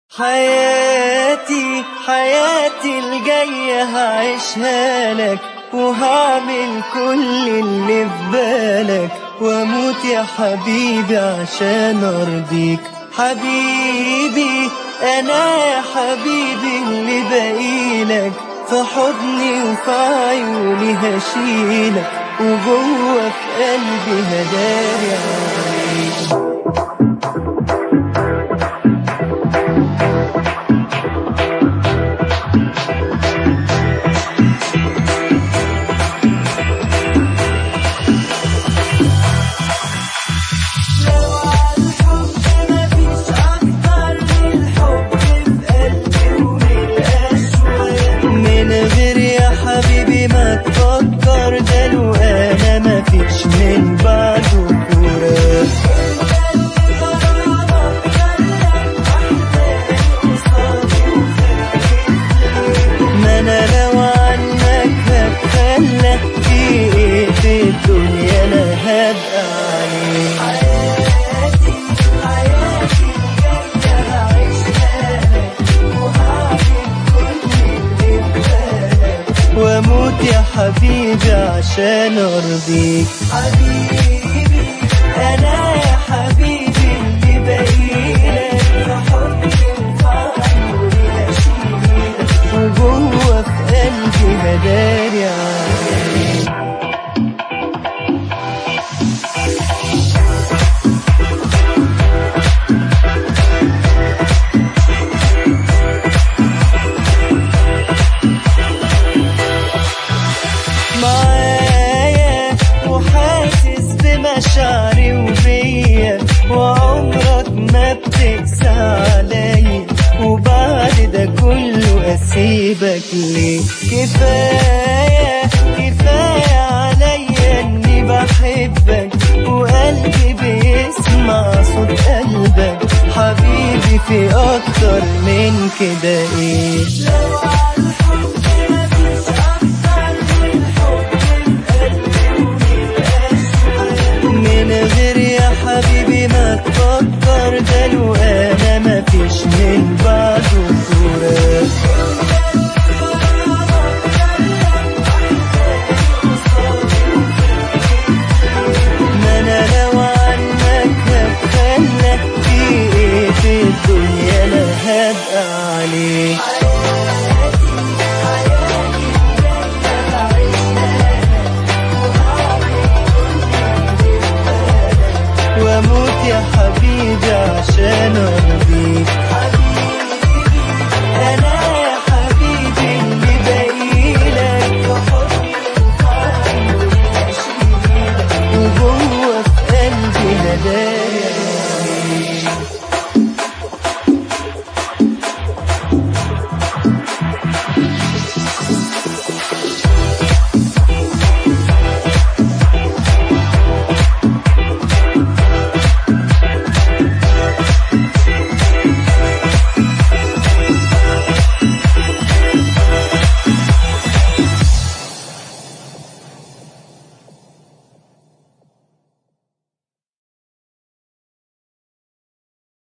حياتي حياتي الجاية هعيشها لك وهعمل كل اللي في بالك واموت يا حبيبي عشان ارضيك حبيبي انا يا حبيبي اللي باقيلك في حضني وفي عيوني هشيلك وجوه في قلبي هداري عليك لو عالحب مفيش أكتر من الحب في قلبي ومن الأشواق من غير يا حبيبي ما تفكر ده لو أنا مفيش من بعده فراق ما أنا لو عنك هتخلى في إيه في الدنيا أنا هبقى عليك حياتي حياتي الجاية هعيشها لك وهعمل كل اللي في بالك واموت يا حبيبي عشان ارضيك حبيبي انا يا حبيبي اللي باقيلك في حضني وفي عيوني هشيلك وجوه في قلبي مداري عليك معايا وحاسس بمشاعري وبيا وعمرك ما بتقسى عليا وبعد ده كله اسيبك ليه كفايه كفايه عليا اني بحبك وقلبي بيسمع صوت قلبك حبيبي في اكتر من كده ايه لو عالحب مفيش اكتر من حب من غير يا حبيبي ما تفكر ده لو انا مفيش من بعده فراق ما انا لو عنك هتخلى في ايه في الدنيا انا هبقى عليك واموت يا حبيبي عشان ارضيك انا يا حبيبي اللي باقيلك في حضني وفي عيوني هشيلك وجوه في قلبي هداك